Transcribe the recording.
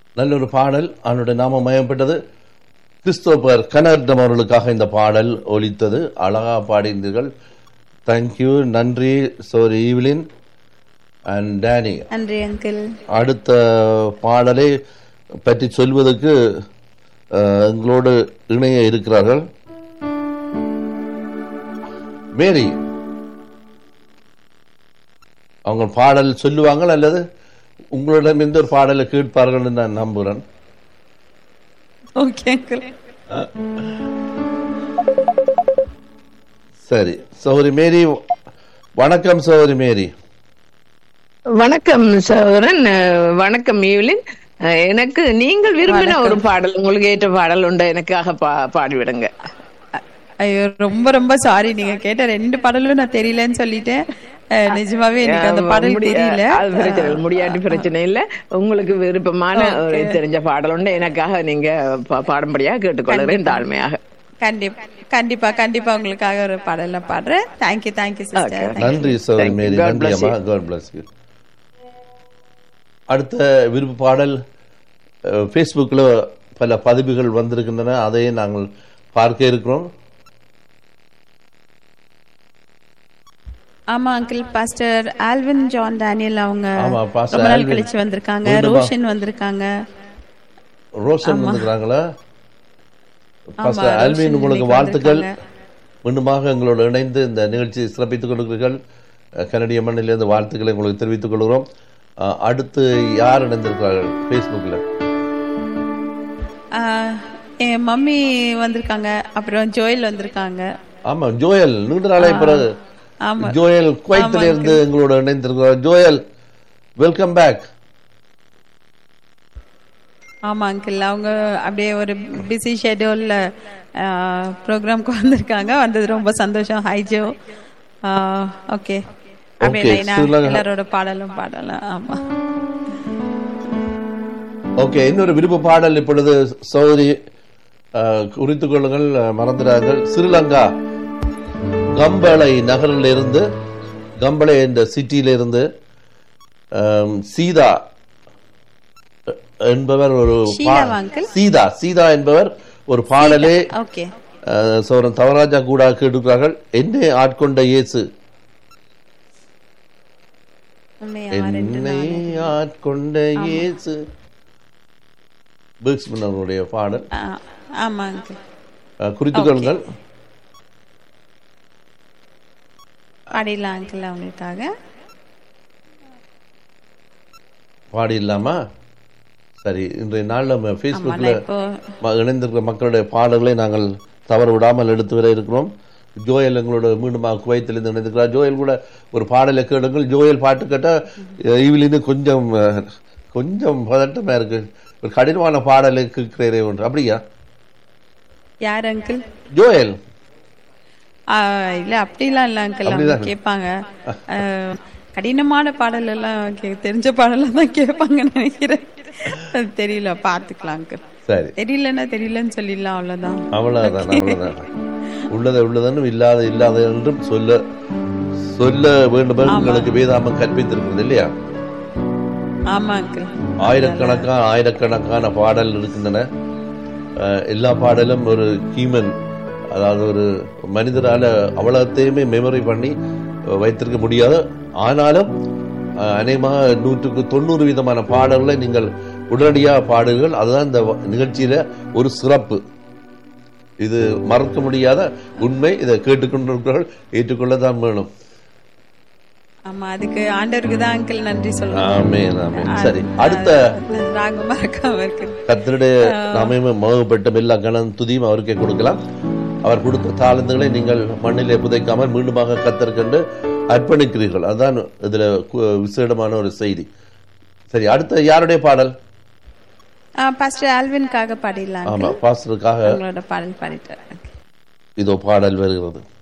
நல்ல ஒரு பாடல் அவனுடைய நாமம் மயம்பட்டது கிறிஸ்தோபர் கனர்டம் அவர்களுக்காக இந்த பாடல் ஒலித்தது அழகா பாடினீர்கள் தேங்க்யூ நன்றி சோரி ஈவிலின் அண்ட் டேனி நன்றி அங்கிள் அடுத்த பாடலை பற்றி சொல்வதற்கு அஹ், எங்களோடு இணைய இருக்கிறார்கள் மேரி அவங்க பாடல் சொல்லுவாங்கள் அல்லது உங்களிடம் எந்த ஒரு பாடலை கேட்பார்கள் நான் நம்புகிறேன் ஓகே அங்கிள் சரி சௌரி மேரி வணக்கம் சௌரி மேரி வணக்கம் சகோதரன் அஹ், வணக்கம் ஈவ்லின் அஹ், எனக்கு நீங்கள் விரும்பின ஒரு பாடல் உங்களுக்கு ஏற்ற பாடல் உண்டு எனக்காக பா பாடிவிடுங்க ஐயோ ரொம்ப ரொம்ப சாரி நீங்க கேட்ட ரெண்டு பாடலும் நான் தெரியலன்னு சொல்லிட்டேன் அஹ், நிஜமாவே எனக்கு அந்த பாடல் முடிய- தெரியல அது பிரச்சனை இல்லை. முடியாட்டி பிரச்சனை இல்ல உங்களுக்கு விருப்பமான ஒரு தெரிஞ்ச பாடல் உண்டு எனக்காக நீங்க பா- பாடும்படியா கேட்டுக்கொள்கிறேன் தாழ்மையாக கண்டிப்பா கண்டிப்பா கண்டிப்பா உங்களுக்காக ஒரு பாடல் நான் பாடுறேன் தேங்க்யூ தேங்க்யூ சிஸ்டர் நன்றி sorry Thank you. Mary God நன்றி bless அம்மா காட் பிளஸ் யூ அடுத்த விருப்ப பாடல் ஃபேஸ்புக்கில் பல பதிவுகள் வந்திருக்கின்றன அதையே நாங்கள் பார்க்க இருக்கிறோம் ஆமா uncle pastor Alvin John Daniel அவங்க ஆமா, Pastor ரொம்ப நாள் Alvin. கழிச்சு வந்திருக்காங்க மீண்டுமா? ரோஷன் வந்திருக்காங்க ரோஷன் வந்துக்கிறாங்களா பாஸ்டர் ரோஷன் ஆல்வின் உங்களுக்கு இன்னைக்கு வாழ்த்துக்கள் வந்திருக்காங்க. மீண்டுமாக எங்களோடு இணைந்து இந்த நிகழ்ச்சியை சிறப்பித்துக் கொள்கிறீர்கள் அஹ், கனடிய மண்ணிலிருந்து வாழ்த்துக்களை உங்களுக்கு தெரிவித்துக் கொள்கிறோம் அஹ், அடுத்து யார் இணைந்திருக்கிறார்கள் ஃபேஸ்புக்கில் ஆஹ், என் மம்மி வந்திருக்காங்க அப்புறம் ஜோயல் வந்திருக்காங்க ஆமா ஜோயல் நீண்ட நாளை பிறகு ஆமா ஜோயல் குவைத்தில இருந்து எங்களோட இணைந்திருக்கிறார் ஜோயல் வெல்கம் பேக் ஆமா அங்கிள் அவங்க அப்படியே ஒரு பிஸி ஷெட்யூல்ல ப்ரோக்ராம்க்கு வந்திருக்காங்க வந்தது ரொம்ப சந்தோஷம் ஹை ஜோ ஓகே அப்படியே Okay, லைனா சொல்லுங்க. எல்லாரோட பாடலும் பாடலாம் ஆமா ஓகே இன்னொரு விருப்ப பாடல் இப்பொழுது சௌரி குறித்துக் கொள்ளுங்கள் அஹ், மறந்துடார்கள் ஸ்ரீலங்கா கம்பளை நகரில் இருந்து கம்பளை என்ற சிட்டியில இருந்து அஹ், சீதா என்பவர் ஒரு பா- ஷீலாவா, uncle? சீதா சீதா என்பவர் ஒரு பாடலே ஓகே அஹ், சௌரன் தவராஜா கூட கேட்டுக்கிறார்கள் என்னை ஆட்கொண்ட இயேசு என்னை ஆட்கொண்ட இயேசு பிக்ஸ்மன் அவருடைய பாடல் ஆமா அங்கிள் அஹ், குறித்துக் கொள்ளுங்கள் பாடிடலாம் அங்கிள் அவங்களுக்காக பாடி இல்லாமா சரி இன்றைய நாள் நம்ம ஆமா ஃபேஸ்புக்கில் நான் இப்போ இணைந்திருக்கிற மக்களுடைய பாடல்களை நாங்கள் தவற விடாமல் எடுத்து வர இருக்கிறோம் ஜோயல் எங்களோட மீண்டும் குவைத்திலிருந்து இணைந்திருக்கிறார் ஜோயல் கூட ஒரு பாடலை கேளுங்கள் ஜோயல் பாட்டு கேட்டால் இவிலிருந்து கொஞ்சம் அஹ், கொஞ்சம் பதட்டமா இருக்கு ஒரு கடினமான பாடலை கேட்கிறே ஒன்று அப்படியா யார் அங்கிள் ஜோயல் இல்ல அப்படிலாம் இல்ல அங்கிள் அவங்க அப்படிதான். கேட்பாங்க ஆஹ், கடினமான பாடல் எல்லாம் கே- தெரிஞ்ச பாடலாம் தான் கேட்பாங்கன்னு நினைக்கிறேன் அது தெரியல பாத்துக்கலாம் அங்கிள் சரி தெரியலன்னா தெரியலன்னு சொல்லிடலாம் அவ்வளவுதான் அவ்வளவுதான் அவ்வளவுதான் உள்ளதை உள்ளதென்றும் இல்லாத இல்லாத என்றும் சொல்ல சொல்ல வேண்டும் என்று உங்களுக்கு வேதாமம் கற்பித்திருக்கிறது இல்லையா ஆமா அங்கிள் ஆயிரக்கணக்கான ஆயிரக்கணக்கான பாடல் இருக்கின்றன அஹ், எல்லா பாடலும் ஒரு ஹியூமன் அதாவது ஒரு மனிதரால அவ்வளோத்தையுமே மெமரி பண்ணி அஹ், வைத்திருக்க முடியாது ஆனாலும் அஹ், அநேகமாக நூற்றுக்கு தொண்ணூறு விதமான பாடல்களை நீங்கள் உடனடியாக பாடுங்கள் அதுதான் இந்த வ- நிகழ்ச்சியில ஒரு சிறப்பு இது மறக்க முடியாத உண்மை இதை கேட்டுக்கொண்டிருக்கிறவர்கள் ஏற்றுக்கொள்ளத்தான் வேணும் ஆமா அதுக்கு ஆண்டவருக்கு தான் அங்கிள் நன்றி சொல்லணும் ஆமென் ஆமென் சரி அடுத்த ராக மறக்காம இருக்கு கர்த்தருடைய நாமே மகப்பட்ட எல்லா கணம் துதியும் அவருக்கே கொடுக்கலாம் அவர் கொடுத்த தாளந்துகளை நீங்கள் மண்ணிலே புதைக்காமல் மீண்டுமாக கத்தர் கண்டு அர்ப்பணிக்கிறீர்கள் அதுதான் இதுல கு- விசேடமான ஒரு செய்தி சரி அடுத்த யாருடைய பாடல் பாஸ்டர் ஆல்வின்காக பாடிடலாம் ஆமா பாஸ்டருக்காக உங்களோட பாடல் பாடிட்டு இதோ பாடல் வருகிறது